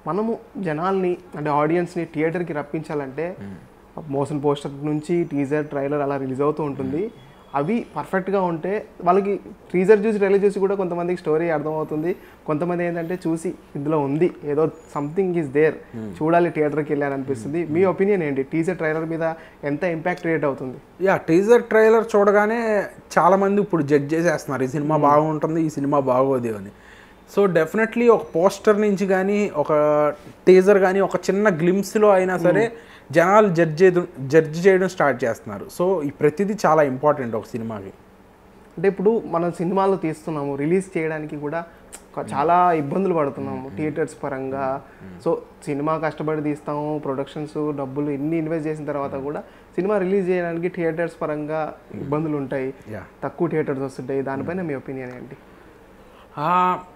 మనము జనాల్ని అంటే ఆడియన్స్ని థియేటర్కి రప్పించాలంటే మోషన్ పోస్టర్ నుంచి టీజర్ ట్రైలర్ అలా రిలీజ్ అవుతూ ఉంటుంది అవి పర్ఫెక్ట్గా ఉంటే వాళ్ళకి టీజర్ చూసి ట్రైలర్ చూసి కూడా కొంతమందికి స్టోరీ అర్థమవుతుంది కొంతమంది ఏంటంటే చూసి ఇందులో ఉంది ఏదో సంథింగ్ ఈజ్ దేర్ చూడాలి థియేటర్కి వెళ్ళాలని అనిపిస్తుంది మీ ఒపీనియన్ ఏంటి టీజర్ ట్రైలర్ మీద ఎంత ఇంపాక్ట్ క్రియేట్ అవుతుంది యా టీజర్ ట్రైలర్ చూడగానే చాలా మంది ఇప్పుడు జడ్జ్ చేసేస్తున్నారు ఈ సినిమా బాగుంటుంది ఈ సినిమా బాగోదు అని సో డెఫినెట్లీ ఒక పోస్టర్ నుంచి కానీ ఒక టీజర్ కానీ ఒక చిన్న గ్లిమ్స్లో అయినా సరే జనాలు జడ్జ్ చేయడం జడ్జ్ చేయడం స్టార్ట్ చేస్తున్నారు సో ఈ ప్రతిదీ చాలా ఇంపార్టెంట్ ఒక సినిమాకి అంటే ఇప్పుడు మనం సినిమాలు తీస్తున్నాము రిలీజ్ చేయడానికి కూడా ఒక చాలా ఇబ్బందులు పడుతున్నాము థియేటర్స్ పరంగా సో సినిమా కష్టపడి తీస్తాము ప్రొడక్షన్స్ డబ్బులు ఎన్ని ఇన్వెస్ట్ చేసిన తర్వాత కూడా సినిమా రిలీజ్ చేయడానికి థియేటర్స్ పరంగా ఇబ్బందులు ఉంటాయి యా తక్కువ థియేటర్స్ వస్తుంటాయి దానిపైన మీ ఒపీనియన్ ఏంటి ఆ,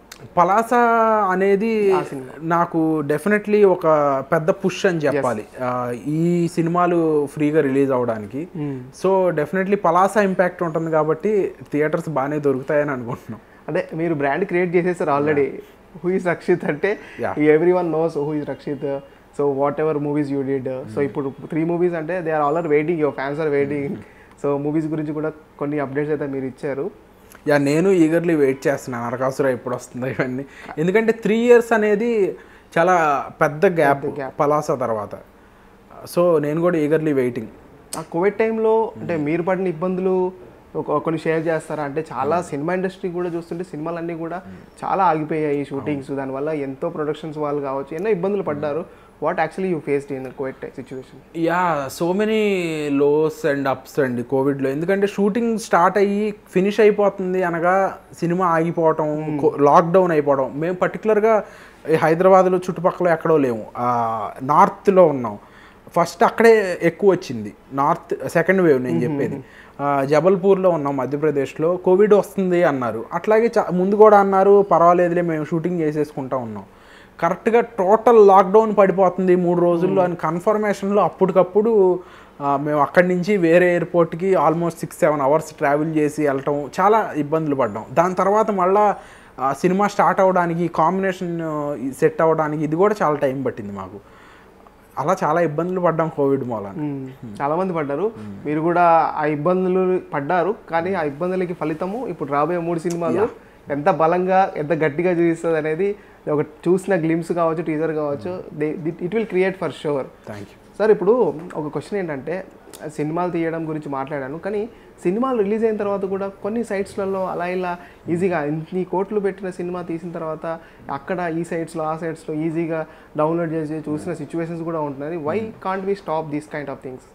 పలాస అనేది నాకు డెఫినెట్లీ ఒక పెద్ద పుష్ అని చెప్పాలి ఆ, ఈ సినిమాలు ఫ్రీగా రిలీజ్ అవడానికి సో డెఫినెట్లీ పలాస ఇంపాక్ట్ ఉంటుంది కాబట్టి థియేటర్స్ బాగానే దొరుకుతాయని అనుకుంటున్నాం అంటే మీరు బ్రాండ్ క్రియేట్ చేసేసారు ఆల్రెడీ హూ ఇస్ రక్షిత్ అంటే Yeah. Everyone knows who is Rakshit so whatever movies you did so ఇప్పుడు త్రీ మూవీస్ అంటే they are all are waiting your fans are waiting so movies గురించి కూడా కొన్ని updates అయితే మీరు ఇచ్చారు యా నేను ఈగర్లీ వెయిట్ చేస్తున్నాను నరకాసుర ఎప్పుడు వస్తుందో ఇవన్నీ ఎందుకంటే త్రీ ఇయర్స్ అనేది చాలా పెద్ద గ్యాప్ పలాస తర్వాత సో నేను కూడా ఈగర్లీ వెయిటింగ్ ఆ కోవిడ్ టైంలో అంటే మీరు పడిన ఇబ్బందులు ఒక- కొన్ని షేర్ చేస్తారా అంటే చాలా సినిమా ఇండస్ట్రీ కూడా చూస్తుంటే సినిమాలన్నీ కూడా చాలా ఆగిపోయాయి షూటింగ్స్ దానివల్ల ఎంతో ప్రొడక్షన్స్ వాళ్ళు కావచ్చు ఎన్నో ఇబ్బందులు పడ్డారు what actually you faced in COVID situation yeah so many lows and ups అండి కోవిడ్లో ఎందుకంటే షూటింగ్ స్టార్ట్ అయ్యి ఫినిష్ అయిపోతుంది అనగా సినిమా ఆగిపోవటం లాక్డౌన్ అయిపోవడం మేము పర్టికులర్గా హైదరాబాద్లో చుట్టుపక్కల ఎక్కడో లేము నార్త్లో ఉన్నాం ఫస్ట్ అక్కడే ఎక్కువ వచ్చింది నార్త్ సెకండ్ వేవ్ నేను చెప్పేది ఆ, జబల్పూర్లో ఉన్నాం మధ్యప్రదేశ్లో కోవిడ్ వస్తుంది అన్నారు అట్లాగే చా- ముందు కూడా అన్నారు పర్వాలేదులే మేము షూటింగ్ చేసేసుకుంటా ఉన్నాం కరెక్ట్గా టోటల్ లాక్డౌన్ పడిపోతుంది మూడు రోజుల్లో అని కన్ఫర్మేషన్లో అప్పటికప్పుడు ఆ, మేము అక్కడి నుంచి వేరే ఎయిర్పోర్ట్కి almost six seven hours travel చేసి వెళ్ళటం చాలా ఇబ్బందులు పడ్డాం దాని తర్వాత మళ్ళా ఆ, సినిమా స్టార్ట్ అవ్వడానికి కాంబినేషన్ సెట్ అవ్వడానికి ఇది కూడా చాలా టైం పట్టింది మాకు అలా చాలా ఇబ్బందులు పడ్డాం కోవిడ్ మూలాన చాలా మంది పడ్డారు మీరు కూడా ఆ ఇబ్బందులు పడ్డారు కానీ ఆ ఇబ్బందులకి ఫలితము ఇప్పుడు రాబోయే మూడు సినిమాలు ఎంత బలంగా ఎంత గట్టిగా చూపిస్తుంది అనేది ఒక చూసిన గ్లిమ్స్ కావచ్చు టీజర్ కావచ్చు it will create for sure thank you sir ఇప్పుడు ఒక క్వశ్చన్ ఏంటంటే సినిమాలు తీయడం గురించి మాట్లాడాను కానీ సినిమాలు రిలీజ్ అయిన తర్వాత కూడా కొన్ని సైట్స్లలో అలా ఇలా ఈజీగా ఇన్ని కోట్లు పెట్టిన సినిమా తీసిన తర్వాత అక్కడ ఈ సైట్స్లో ఆ సైట్స్లో ఈజీగా డౌన్లోడ్ చేసి చూసిన సిచ్యువేషన్స్ కూడా ఉంటున్నాయి why can't we stop these kind of things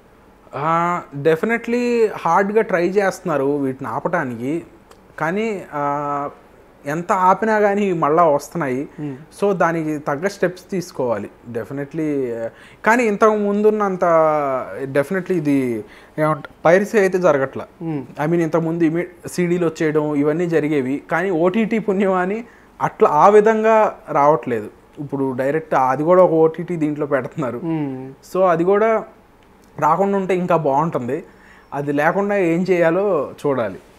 definitely హార్డ్గా ట్రై చేస్తున్నారు వీటిని ఆపటానికి కానీ ఆ, ఎంత ఆపినా కానీ మళ్ళా వస్తున్నాయి సో దానికి తగ్గ స్టెప్స్ తీసుకోవాలి డెఫినెట్లీ కానీ ఇంతకు ముందున్నంత డెఫినెట్లీ ఇది ఏమంట పైరసీ అయితే జరగట్ల ఐ మీన్ ఇంతకుముందు ఇమీ సీడీలు వచ్చేయడం ఇవన్నీ జరిగేవి కానీ ఓటీటీ పుణ్యం అని అట్లా ఆ విధంగా రావట్లేదు ఇప్పుడు డైరెక్ట్ అది కూడా ఒక ఓటీటీ దీంట్లో పెడుతున్నారు సో అది కూడా రాకుండా ఉంటే ఇంకా బాగుంటుంది అది లేకుండా ఏం చేయాలో చూడాలి